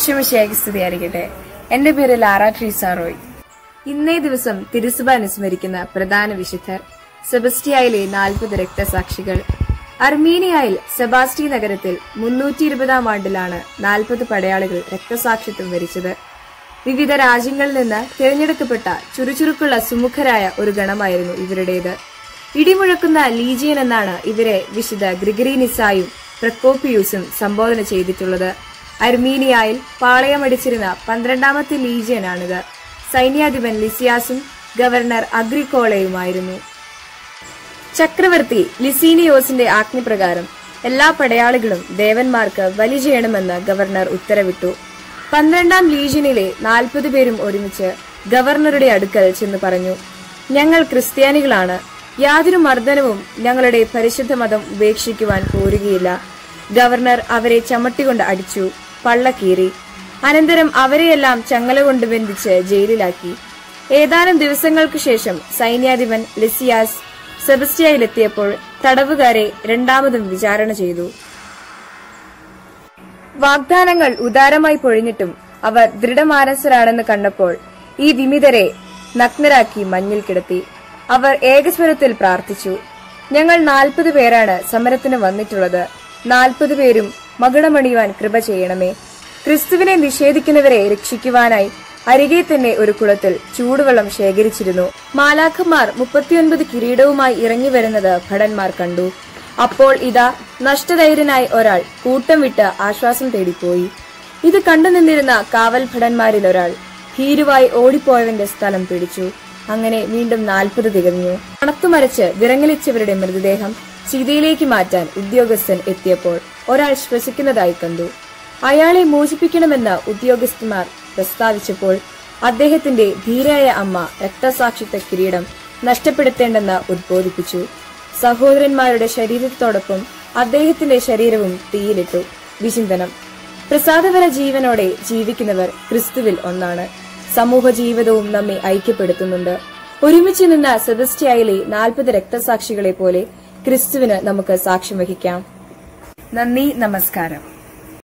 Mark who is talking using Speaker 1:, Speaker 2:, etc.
Speaker 1: ഈശ്വമിശേഖ സ്തുതിയായിരിക്കട്ടെ എന്റെ പേര് ലാറ ട്രീസ റോയ് ഇന്നേ ദിവസം തിരുസഭ അനുസ്മരിക്കുന്ന പ്രധാന വിശുദ്ധർ സെബസ്റ്റിയയിലെ നാൽപ്പത് രക്തസാക്ഷികൾ അർമീനിയയിൽ സെബാസ്റ്റി നഗരത്തിൽ മുന്നൂറ്റി ഇരുപതാം ആണ്ടിലാണ് നാൽപ്പത് പടയാളികൾ രക്തസാക്ഷിത്വം വരിച്ചത് വിവിധ രാജ്യങ്ങളിൽ നിന്ന് തിരഞ്ഞെടുക്കപ്പെട്ട ചുറുചുറുക്കുള്ള സുമുഖരായ ഒരു ഗണമായിരുന്നു ഇവരുടേത് ഇടിമുഴക്കുന്ന ലീജിയൻ എന്നാണ് ഇവരെ വിശുദ്ധ ഗ്രിഗറി നിസായും പ്രക്കോപ്പിയൂസും സംബോധന ചെയ്തിട്ടുള്ളത് അർമീനിയയിൽ പാളയമടിച്ചിരുന്ന പന്ത്രണ്ടാമത്തെ ലീജിയനാണിത് സൈന്യാധിപൻ ലിസിയാസും ഗവർണർ അഗ്രിക്കോളയുമായിരുന്നു ചക്രവർത്തി ലിസീനിയോസിന്റെ ആജ്ഞപ്രകാരം എല്ലാ പടയാളികളും ദേവന്മാർക്ക് ബലി ചെയ്യണമെന്ന് ഗവർണർ ഉത്തരവിട്ടു പന്ത്രണ്ടാം ലീജിയനിലെ നാൽപ്പത് പേരും ഒരുമിച്ച് ഗവർണറുടെ അടുക്കൽ ചെന്ന് പറഞ്ഞു ഞങ്ങൾ ക്രിസ്ത്യാനികളാണ് യാതൊരു മർദ്ദനവും ഞങ്ങളുടെ പരിശുദ്ധ മതം ഉപേക്ഷിക്കുവാൻ പോരുകയില്ല ഗവർണർ അവരെ ചമട്ടികൊണ്ട് അടിച്ചു പള്ളക്കീറി അനന്തരം അവരെയെല്ലാം ചങ്ങല കൊണ്ട് ബന്ധിച്ച് ജയിലിലാക്കി ഏതാനും ദിവസങ്ങൾക്ക് ശേഷം സൈന്യാധിപൻ ലിസിയാസ് സെബസ്റ്റിയയിലെത്തിയപ്പോൾ തടവുകാരെ രണ്ടാമതും വിചാരണ ചെയ്തു വാഗ്ദാനങ്ങൾ ഉദാരമായി പൊഴിഞ്ഞിട്ടും അവർ ദൃഢമാനസരാണെന്ന് കണ്ടപ്പോൾ ഈ വിമിതരെ നഗ്നരാക്കി മഞ്ഞിൽ കിടത്തി അവർ ഏകസ്വരത്തിൽ പ്രാർത്ഥിച്ചു ഞങ്ങൾ നാൽപ്പത് പേരാണ് സമരത്തിന് വന്നിട്ടുള്ളത് നാൽപ്പത് പേരും മകുടമണിയുവാൻ കൃപ ചെയ്യണമേ ക്രിസ്തുവിനെ നിഷേധിക്കുന്നവരെ രക്ഷിക്കുവാനായി അരികെ തന്നെ ഒരു കുളത്തിൽ ചൂടുവെള്ളം ശേഖരിച്ചിരുന്നു മാലാഖമാർ മുപ്പത്തിയൊൻപത് കിരീടവുമായി ഇറങ്ങി വരുന്നത് ഭടന്മാർ കണ്ടു അപ്പോൾ ഇതാ നഷ്ടധൈര്യനായി ഒരാൾ കൂട്ടം വിട്ട് ആശ്വാസം തേടിപ്പോയി ഇത് കണ്ടു നിന്നിരുന്ന കാവൽ ഭടന്മാരിൽ ഒരാൾ ഭീരുവായി ഓടിപ്പോയവന്റെ സ്ഥലം പിടിച്ചു അങ്ങനെ വീണ്ടും നാൽപ്പത് തികഞ്ഞു അണത്തുമരച്ച് വിറങ്ങലിച്ചവരുടെ മൃതദേഹം ചിതയിലേക്ക് മാറ്റാൻ ഉദ്യോഗസ്ഥൻ എത്തിയപ്പോൾ ഒരാൾ ശ്വസിക്കുന്നതായി കണ്ടു അയാളെ മോചിപ്പിക്കണമെന്ന് ഉദ്യോഗസ്ഥന്മാർ പ്രസ്താവിച്ചപ്പോൾ അദ്ദേഹത്തിന്റെ ധീരായ അമ്മ രക്തസാക്ഷിത്വ കിരീടം നഷ്ടപ്പെടുത്തേണ്ടെന്ന് ഉദ്ബോധിപ്പിച്ചു സഹോദരന്മാരുടെ ശരീരത്തോടൊപ്പം അദ്ദേഹത്തിന്റെ ശരീരവും തീയിലിട്ടു വിചിന്തനം പ്രസാദപര ജീവനോടെ ജീവിക്കുന്നവർ ക്രിസ്തുവിൽ ഒന്നാണ് സമൂഹ ജീവിതവും നമ്മെ ഐക്യപ്പെടുത്തുന്നുണ്ട് ഒരുമിച്ച് നിന്ന സെബസ്റ്റിയയിലെ നാൽപ്പത് രക്തസാക്ഷികളെ പോലെ ക്രിസ്തുവിന് നമുക്ക് സാക്ഷ്യം വഹിക്കാം നന്ദി നമസ്കാരം